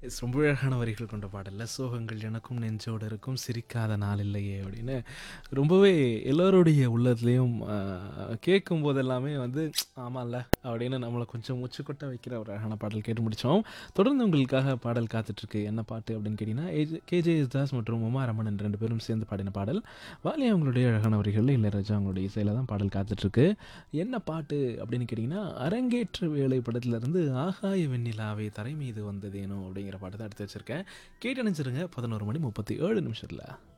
S ரொம்ப அழகான வரிகள் கொண்ட பாடல்ல சோகங்கள் எனக்கும் நெஞ்சோடு இருக்கும் சிரிக்காத நாள் இல்லையே அப்படின்னு ரொம்பவே எல்லோருடைய உள்ளத்துலேயும் கேட்கும் போதெல்லாமே வந்து ஆமாம்ல அப்படின்னு நம்மளை கொஞ்சம் மூச்சு கொட்ட வைக்கிற ஒரு அழகான பாடல் கேட்டு முடித்தோம் தொடர்ந்து உங்களுக்காக பாடல் காத்துட்ருக்கு என்ன பாட்டு அப்படின்னு கேட்டிங்கன்னா கேஜே தாஸ் மற்றும் உமா ரமணன் ரெண்டு பேரும் சேர்ந்து பாடின பாடல் வாலி அவங்களுடைய அழகான வரிகளில் இளையராஜா அவங்களுடைய இசையில் தான் பாடல் காத்துட்ருக்கு என்ன பாட்டு அப்படின்னு கேட்டிங்கன்னா அரங்கேற்ற வேலை படத்துலேருந்து ஆகாய வெண்ணிலாவை தரை மீது வந்ததேனோ அப்படிங்கிற பாட்டு தான் எடுத்து வச்சுருக்கேன் கேட்டு நினச்சிருங்க பதினோரு மணி முப்பத்தி ஏழு நிமிஷத்தில்